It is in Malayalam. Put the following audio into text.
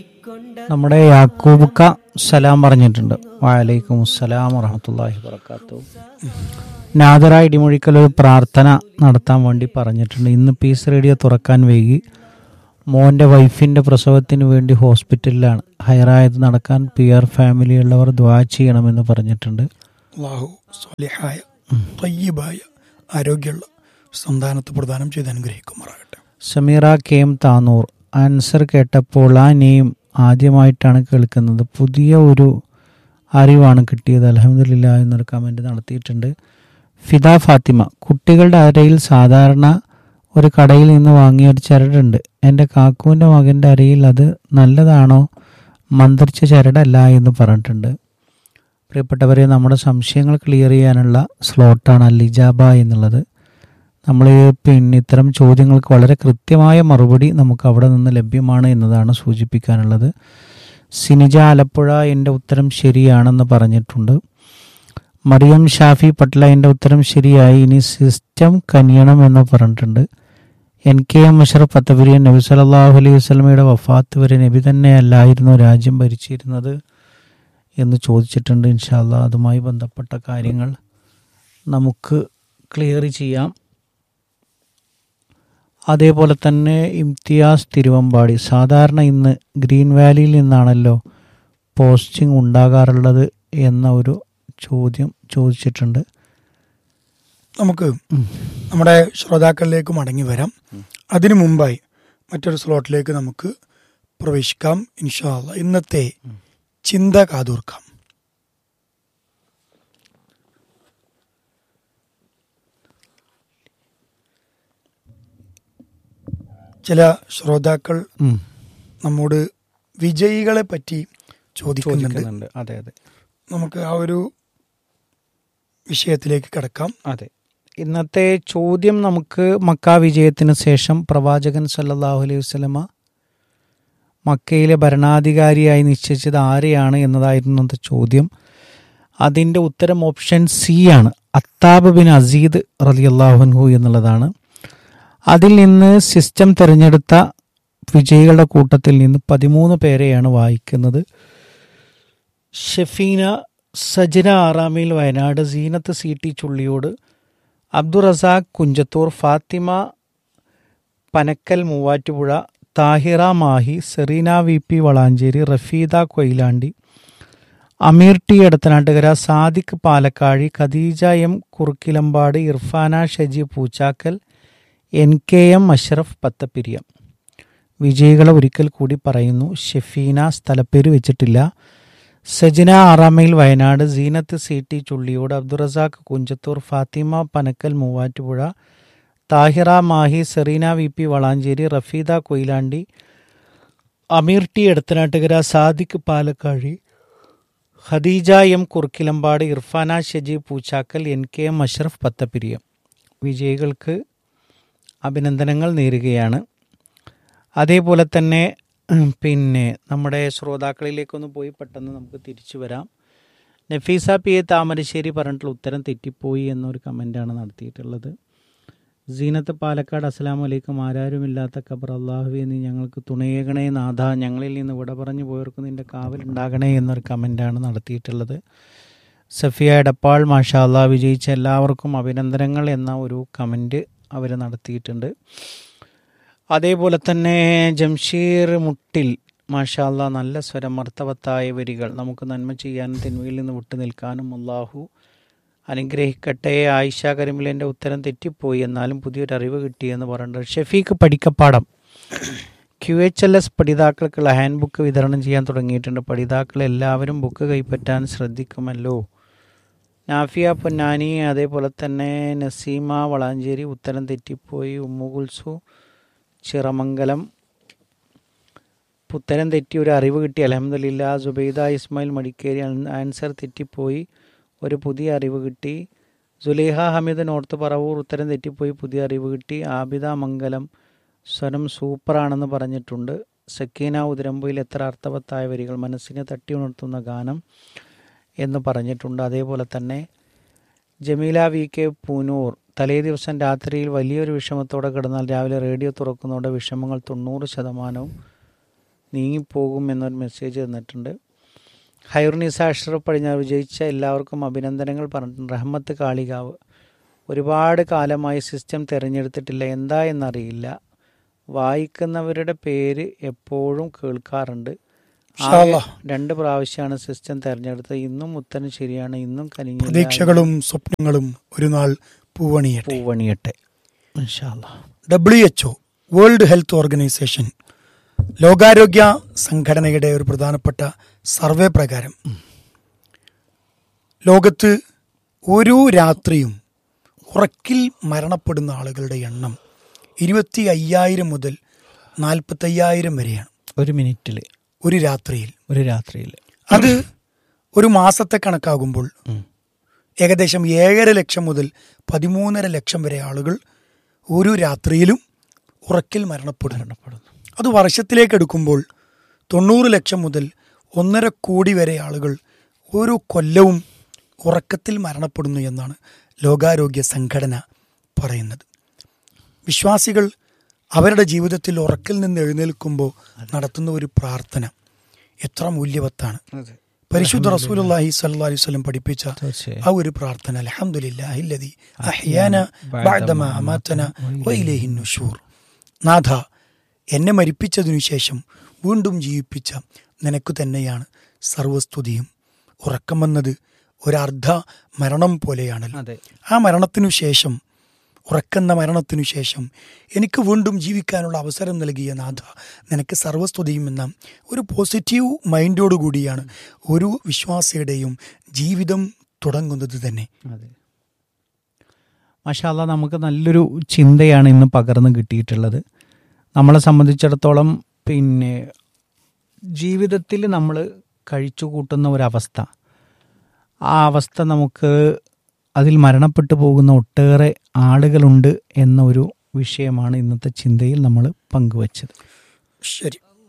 നമ്മുടെ യാക്കൂബുക്ക സലാം പറഞ്ഞിട്ടുണ്ട് വാലൈക്കും അസ്സലാം വറഹമത്തല്ലാഹി വർക്കാത്തു നാദറ ഇടിമൊഴിക്കൽ ഒരു പ്രാർത്ഥന നടത്താൻ വേണ്ടി പറഞ്ഞിട്ടുണ്ട് ഇന്ന് പീസ് റേഡിയോ തുറക്കാൻ വൈകി മോൻ്റെ വൈഫിൻ്റെ പ്രസവത്തിന് വേണ്ടി ഹോസ്പിറ്റലിലാണ് ഹൈറായത് നടക്കാൻ പി ആർ ഫാമിലിയുള്ളവർ ദ്വാ ചെയ്യണമെന്ന് പറഞ്ഞിട്ടുണ്ട് അള്ളാഹു സ്വാലിഹായ തയ്യബായ ആരോഗ്യമുള്ള സന്താനത്ത് പ്രദാനം ചെയ്ത് അനുഗ്രഹിക്കുമാറാകട്ടെ Sameera K M Tanur answer കേട്ടപ്പോൾ ആ നെയിം ആദ്യമായിട്ടാണ് കേൾക്കുന്നത് പുതിയ ഒരു അറിവാണ് കിട്ടിയത് അലഹമില്ല എന്നൊരു കമൻറ്റ് നടത്തിയിട്ടുണ്ട് ഫിദ ഫാത്തിമ കുട്ടികളുടെ അരയിൽ സാധാരണ ഒരു കടയിൽ നിന്ന് വാങ്ങിയ ഒരു ചരടുണ്ട് എൻ്റെ കാക്കുവിൻ്റെ മകൻ്റെ അരയിൽ അത് നല്ലതാണോ മന്ത്രിച്ച ചരടല്ല എന്ന് പറഞ്ഞിട്ടുണ്ട് പ്രിയപ്പെട്ടവരെ നമ്മുടെ സംശയങ്ങൾ ക്ലിയർ ചെയ്യാനുള്ള സ്ലോട്ടാണ് അല്ലിജാബ എന്നുള്ളത് നമ്മൾ പിന്നെ ഇത്തരം ചോദ്യങ്ങൾക്ക് വളരെ കൃത്യമായ മറുപടി നമുക്ക് അവിടെ നിന്ന് ലഭ്യമാണ് എന്നതാണ് സൂചിപ്പിക്കാനുള്ളത് സിനിജ ആലപ്പുഴ എൻ്റെ ഉത്തരം ശരിയാണെന്ന് പറഞ്ഞിട്ടുണ്ട് മറിയം ഷാഫി പട്ല എൻ്റെ ഉത്തരം ശരിയായി ഇനി സിസ്റ്റം കനിയണം എന്ന് പറഞ്ഞിട്ടുണ്ട് N K M Ashraf Pathapuriyan നബി സല്ലല്ലാഹു അലൈഹി വസല്ലമയുടെ വഫാത്ത് വരെ നബി തന്നെയല്ലായിരുന്നു രാജ്യം ഭരിച്ചിരുന്നത് എന്ന് ചോദിച്ചിട്ടുണ്ട് ഇൻഷാല്ല അതുമായി ബന്ധപ്പെട്ട കാര്യങ്ങൾ നമുക്ക് ക്ലിയർ ചെയ്യാം അതേപോലെ തന്നെ ഇംതിയാസ് തിരുവമ്പാടി സാധാരണ ഇന്ന് ഗ്രീൻ വാലിയിൽ നിന്നാണല്ലോ പോസ്റ്റിംഗ് ഉണ്ടാകാറുള്ളത് എന്ന ഒരു ചോദ്യം ചോദിച്ചിട്ടുണ്ട് നമുക്ക് നമ്മുടെ ശ്രോതാക്കളിലേക്ക് മടങ്ങി വരാം അതിനു മുമ്പായി മറ്റൊരു സ്ലോട്ടിലേക്ക് നമുക്ക് പ്രവേശിക്കാം ഇൻഷാല്ല ഇന്നത്തെ ചിന്ത കാതോർക്കാം ചില ശ്രോതാക്കൾ ഉം. നമ്മോട് വിജയികളെ പറ്റി ചോദിക്കുന്നുണ്ട് ചോദിക്കുന്നുണ്ട് അതെ അതെ നമുക്ക് ആ ഒരു വിഷയത്തിലേക്ക് കിടക്കാം അതെ ഇന്നത്തെ ചോദ്യം നമുക്ക് മക്ക വിജയത്തിന് ശേഷം പ്രവാചകൻ സല്ലല്ലാഹു അലൈഹി വസല്ലമ മക്കയിലെ ഭരണാധികാരിയായി നിശ്ചയിച്ചത് ആരെയാണ് എന്നതായിരുന്നു ഇന്നത്തെ ചോദ്യം അതിൻ്റെ ഉത്തരം ഓപ്ഷൻ സി ആണ് അത്താബ് ബിൻ അസീദ് റലിയല്ലാഹുൻഹു എന്നുള്ളതാണ് അതിൽ നിന്ന് സിസ്റ്റം തിരഞ്ഞെടുത്ത വിജയികളുടെ കൂട്ടത്തിൽ നിന്ന് പതിമൂന്ന് പേരെയാണ് വായിക്കുന്നത് ഷെഫീന സജന ആറാമിൽ Wayanad Seenath C T Chulliyode Abdul Razak Kunjathur Fathima Panakkal Muvattupuzha Thahira Mahe Sereena V P Valanchery Rafeeda Koyilandy Ameer T Edathanattukara Sadiq Palakkazhi Khadeeja M Kurukkilambad Irfana Shaji Poochakkal N K M Ashraf Pathappiriyam വിജയികളെ ഒരിക്കൽ കൂടി പറയുന്നു ഷെഫീന സ്ഥലപ്പേര് വെച്ചിട്ടില്ല സജന ആറാമയിൽ Wayanad Seenath C T Chulliyode Abdurazak Kunjathur Fathima Panakkal Muvattupuzha Thahira Mahe Sereena V P Valanchery Rafeeda Koyilandy Ameer T Edathanattukara Sadiq Palakkazhi Khadeeja M Kurukkilambad Irfana Shaji Poochakkal N K M Ashraf Pathappiriyam വിജയികൾക്ക് അഭിനന്ദനങ്ങൾ നേരുകയാണ് അതേപോലെ തന്നെ ഉം, പിന്നെ നമ്മുടെ ശ്രോതാക്കളിലേക്കൊന്ന് പോയി പെട്ടെന്ന് നമുക്ക് തിരിച്ചു വരാം നഫീസ പി എ താമരശ്ശേരി പറഞ്ഞിട്ടുള്ള ഉത്തരം തെറ്റിപ്പോയി എന്നൊരു കമൻ്റാണ് നടത്തിയിട്ടുള്ളത് സീനത്ത് പാലക്കാട് അസ്സലാമു അലൈക്കും ആരാരുമില്ലാത്ത ഖബർ അള്ളാഹുവെ നീ ഞങ്ങൾക്ക് തുണയേകണേ നാഥ ഞങ്ങളിൽ നിന്ന് വിട പറഞ്ഞു പോയവർക്ക് നിന്റെ കാവലുണ്ടാകണേ എന്നൊരു കമൻ്റാണ് നടത്തിയിട്ടുള്ളത് സഫിയ എടപ്പാൾ മാഷാ അള്ളാഹ് വിജയിച്ച എല്ലാവർക്കും അഭിനന്ദനങ്ങൾ എന്ന ഒരു കമൻറ്റ് അവർ നടത്തിയിട്ടുണ്ട് അതേപോലെ തന്നെ ജംഷീർ മുട്ടിൽ മാഷാ അള്ളാ നല്ല സ്വരം അർത്ഥവത്തായ വരികൾ നമുക്ക് നന്മ ചെയ്യാനും തിന്മയിൽ നിന്ന് വിട്ടു നിൽക്കാനും അള്ളാഹു അനുഗ്രഹിക്കട്ടെ ആയിഷ കരിമിലിൻ്റെ ഉത്തരം തെറ്റിപ്പോയി എന്നാലും പുതിയൊരു അറിവ് കിട്ടിയെന്ന് പറഞ്ഞിട്ടുണ്ട് Shafeeq Padikkappadam Q H L S പഠിതാക്കൾക്കുള്ള ഹാൻഡ് ബുക്ക് വിതരണം ചെയ്യാൻ തുടങ്ങിയിട്ടുണ്ട് പഠിതാക്കൾ എല്ലാവരും ബുക്ക് കൈപ്പറ്റാൻ ശ്രദ്ധിക്കുമല്ലോ നാഫിയ പൊന്നാനി അതേപോലെ തന്നെ നസീമ വളാഞ്ചേരി ഉത്തരം തെറ്റിപ്പോയി ഉമ്മു കുൽസു ചിറമംഗലം ഉത്തരം തെറ്റി ഒരു അറിവ് കിട്ടി അലഹമ്മദില്ല സുബൈദ ഇസ്മായിൽ മടിക്കേരി ആൻസർ തെറ്റിപ്പോയി ഒരു പുതിയ അറിവ് കിട്ടി സുലേഹ ഹമീദ് നോർത്ത് പറവൂർ ഉത്തരം തെറ്റിപ്പോയി പുതിയ അറിവ് കിട്ടി ആബിദ മംഗലം സ്വരം സൂപ്പറാണെന്ന് പറഞ്ഞിട്ടുണ്ട് സക്കീന ഉതിരമ്പയിൽ എത്ര അർത്ഥവത്തായ വരികൾ മനസ്സിനെ തട്ടി ഉണർത്തുന്ന ഗാനം എന്ന് പറഞ്ഞിട്ടുണ്ട് അതേപോലെ തന്നെ ജമീല വി കെ പൂനൂർ തലേ ദിവസം രാത്രിയിൽ വലിയൊരു വിഷമത്തോടെ കിടന്നാൽ രാവിലെ റേഡിയോ തുറക്കുന്നതോടെ വിഷമങ്ങൾ തൊണ്ണൂറ് ശതമാനവും നീങ്ങിപ്പോകും എന്നൊരു മെസ്സേജ് തന്നിട്ടുണ്ട് ഹൈറുനിസ അഷ്റഫ് പടിഞ്ഞാറ് വിജയിച്ച എല്ലാവർക്കും അഭിനന്ദനങ്ങൾ പറഞ്ഞിട്ടുണ്ട് റഹ്മത്ത് കാളികാവ് ഒരുപാട് കാലമായി സിസ്റ്റം തിരഞ്ഞെടുത്തിട്ടില്ല എന്താ എന്നറിയില്ല വായിക്കുന്നവരുടെ പേര് എപ്പോഴും കേൾക്കാറുണ്ട് ഇൻഷാ ആകെ അല്ലാ. രണ്ട് പ്രാവശ്യമാണ് സിസ്റ്റം തിരഞ്ഞെടുത്തത് ഇന്നും ഉത്തരം ശരിയാണ് ഇന്നും കനിഞ്ഞില്ല പ്രതീക്ഷകളും സ്വപ്നങ്ങളും ഒരു നാൾ പൂവണിയട്ടെ പൂവണിയട്ടെ ഇൻഷാ അല്ലാ. W H O world health organisation ലോകാരോഗ്യ സംഘടനയുടെ ഒരു പ്രധാനപ്പെട്ട സർവേ പ്രകാരം ലോകത്ത് ഓരോ രാത്രിയും ഉറക്കിൽ മരണപ്പെടുന്ന ആളുകളുടെ എണ്ണം ഇരുപത്തി അയ്യായിരം മുതൽ നാൽപ്പത്തയ്യായിരം വരെയാണ് ഒരു മിനിറ്റിൽ ഒരു രാത്രിയിൽ ഒരു രാത്രിയിൽ അത് ഒരു മാസത്തെ കണക്കാകുമ്പോൾ ഏകദേശം ഏഴര ലക്ഷം മുതൽ പതിമൂന്നര ലക്ഷം വരെ ആളുകൾ ഓരോ രാത്രിയിലും ഉറക്കിൽ മരണപ്പെടുന്നു മരണപ്പെടുന്നു അത് വർഷത്തിലേക്ക് എടുക്കുമ്പോൾ തൊണ്ണൂറ് ലക്ഷം മുതൽ ഒന്നര കോടി വരെ ആളുകൾ ഓരോ കൊല്ലവും ഉറക്കത്തിൽ മരണപ്പെടുന്നു എന്നാണ് ലോകാരോഗ്യ സംഘടന പറയുന്നത് വിശ്വാസികൾ അവരുടെ ജീവിതത്തിൽ ഉറക്കിൽ നിന്ന് എഴുന്നേൽക്കുമ്പോൾ നടത്തുന്ന ഒരു പ്രാർത്ഥന എത്ര മൂല്യവത്താണ് അതെ പരിശുദ്ധ റസൂലുള്ളാഹി സ്വല്ലല്ലാഹി അലൈഹി വസല്ലം പഠിപ്പിച്ച തീർച്ചയായും ആ ഒരു പ്രാർത്ഥന അൽഹംദുലില്ലാഹി അല്ലദി അഹ്യാന ബഅദമാ അമാതന വഇലൈഹി നുശൂർ നാഥ എന്നെ മരിപ്പിച്ചതിനു ശേഷം വീണ്ടും ജീവിപ്പിച്ച നിനക്ക് തന്നെയാണ് സർവസ്തുതിയും ഉറക്കം വന്നത് ഒരർദ്ധ മരണം പോലെയാണല്ലോ അതെ ആ മരണത്തിനു ശേഷം ഉറക്കുന്ന മരണത്തിനു ശേഷം എനിക്ക് വീണ്ടും ജീവിക്കാനുള്ള അവസരം നൽകിയ നാഥ നിനക്ക് സർവസ്തുതിയും എന്ന ഒരു പോസിറ്റീവ് മൈൻഡോടു കൂടിയാണ് ഒരു വിശ്വാസിയുടെയും ജീവിതം തുടങ്ങുന്നത് തന്നെ അതെ മഷാല്ല നമുക്ക് നല്ലൊരു ചിന്തയാണ് ഇന്ന് പകർന്ന് കിട്ടിയിട്ടുള്ളത് നമ്മളെ സംബന്ധിച്ചിടത്തോളം പിന്നെ ജീവിതത്തിൽ നമ്മൾ കഴിച്ചു കൂട്ടുന്ന ഒരവസ്ഥ ആ അവസ്ഥ നമുക്ക് അതിൽ മരണപ്പെട്ടു പോകുന്ന ഒട്ടേറെ ആളുകളുണ്ട് എന്ന ഒരു വിഷയമാണ് ഇന്നത്തെ ചിന്തയിൽ നമ്മൾ പങ്കുവച്ചത് ശരി